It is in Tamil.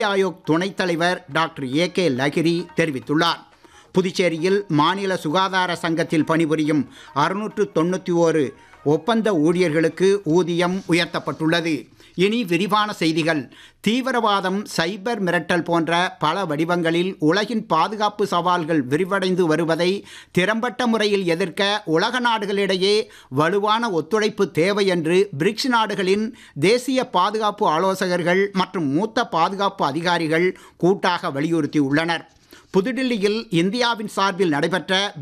ஆயோக் துணைத் தலைவர் டாக்டர் ஏ கே லகிரி தெரிவித்துள்ளார் புதுச்சேரியில் மாநில சுகாதார சங்கத்தில் பணிபுரியும் அறுநூற்று தொண்ணூற்றி ஓரு ஒப்பந்த ஊழியர்களுக்கு ஊதியம் உயர்த்தப்பட்டுள்ளது இனி விரிவான செய்திகள் தீவிரவாதம் சைபர் மிரட்டல் போன்ற பல வடிவங்களில் உலகின் பாதுகாப்பு சவால்கள் விரிவடைந்து வருவதை திறம்பட்ட முறையில் எதிர்க்க உலக நாடுகளிடையே வலுவான ஒத்துழைப்பு தேவை என்று பிரிக்ஸ் நாடுகளின் தேசிய பாதுகாப்பு ஆலோசகர்கள் மற்றும் மூத்த பாதுகாப்பு அதிகாரிகள் கூட்டாக வலியுறுத்தியுள்ளனர் புதுடில்லியில் இந்தியாவின் சார்பில் நடைபெற்ற